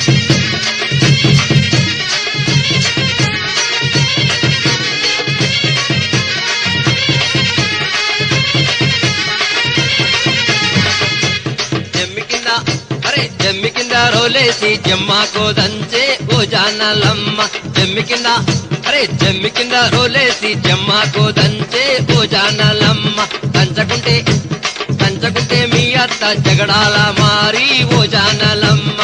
జమ్మి కింద అరే జమ్మి కింద రోలేసి జమ్మాకో దంచే ఓ జానలమ్మ జమ్మి కింద అరే జమ్మి కింద రోలేసి జమ్మాకో దంచే ఓ జానలమ్మ దంచకుంటే దంచకుంటే మీ అత్త జగడాల మారి ఓ జానలమ్మ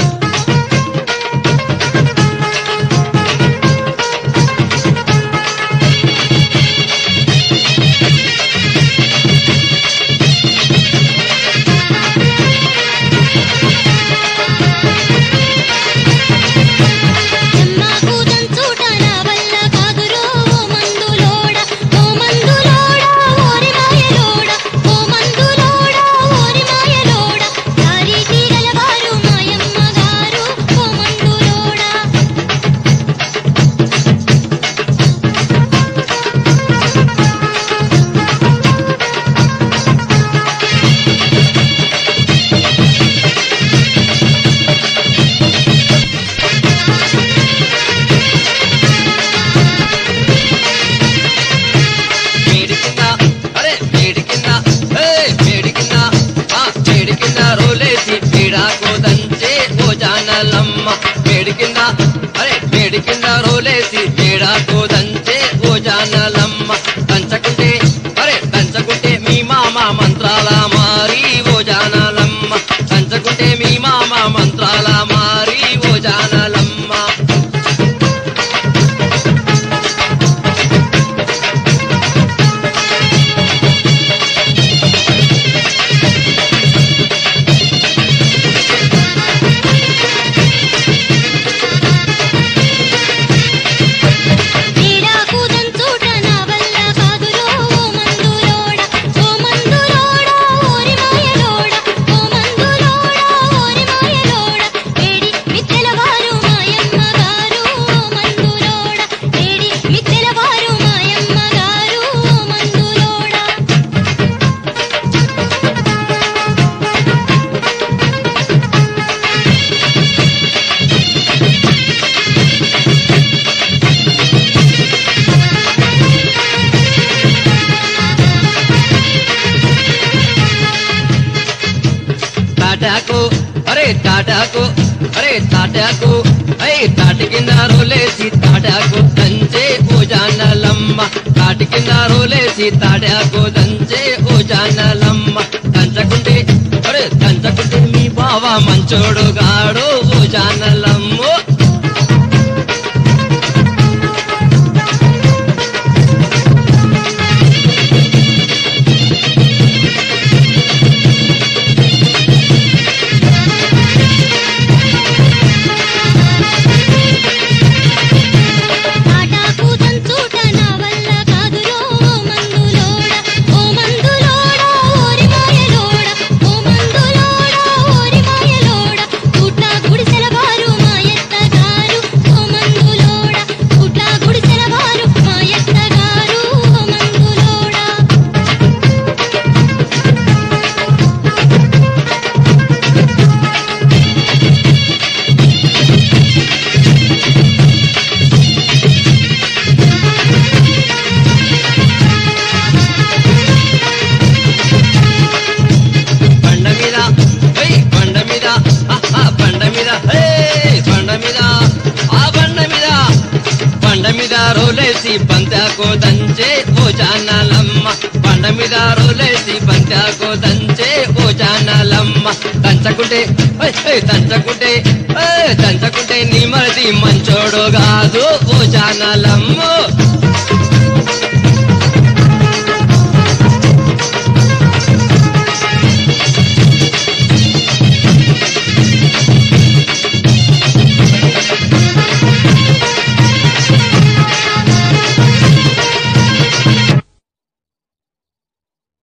జమ్మాకు దంచుట నా వల్ల కాదురో ఓ మందులోడ ఓ మందులోడ ఓరి మాయలోడ ఓ మందులోడ ఓరి మాయలోడ దారి తీగలవారు మాయమ్మ గారు ఓ మందులోడ వేడి కింద అరే వేడి కింద ఏయ్, వేడి కింద ఆ వేడి కింద రోలేసి పీడాకు దంచే ఓ జానలమ్మ వేడి కింద అరే వేడి కింద రోలేసి పీడాకు దంచే ఓ జానలమ్మ దంచకుంటే అరే దంచకుంటే మీ మామ మంత్రాల మారి ఓ జానలమ్మ దంచకుంటే మీ మామ మంత్రాల మారి ఓ జానలమ్మ పీడాకు దంచుట నా వల్ల కాదురో ఓ మందులోడ ఓ మందులోడ ఓరి మాయలోడ ఓ మందులోడ ఓరి మాయలోడ వేడి మిత్తెలవారు మాయమ్మ గారు ఓ మందులోడ వేడి మిత్తెలవారు మాయమ్మ గారు ఓ మందులోడ తాటాకు అరే తాటాకు అరే తాటాకు అరే తాటి కింద రోలేసి తాటాకు దంచే ఓ జానలమ్మ తాటి కింద రోలేసి తాటాకు దంచే ఓ జానలమ్మ దంచకుంటే అరే దంచకుంటే మీ బావ మంచోడు గాడు ఓ జానలమ్మో తాటాకు దంచుట నా వల్ల కాదురో ఓ మందులోడ ఓ మందులోడ ఓరి మాయలోడ ఓ మందులోడ ఓరి మాయలోడ గుట్ల గుడిసెల వారు మాయత్త గారు ఓ మందులోడ గుట్ల గుడిసెల వారు మాయత్త గారు ఓ మందులోడ బండ మీద ఏయ్ బండ మీద ఆహా బండ మీద ఏయ్ బండ మీద ఆ బండ మీద బండ మీద రోలేసి బంతాకో దంచే ఓ జానాలమ్మ బండ మీద రోలేసి బంతాకో దంచే ఓ జానాలమ్మ దంచకుంటే ఏయ్, ఏయ్, దంచకుంటే ఏయ్, దంచకుంటే నీ మరిది మంచోడు కాదు ఓ జానాలమ్మ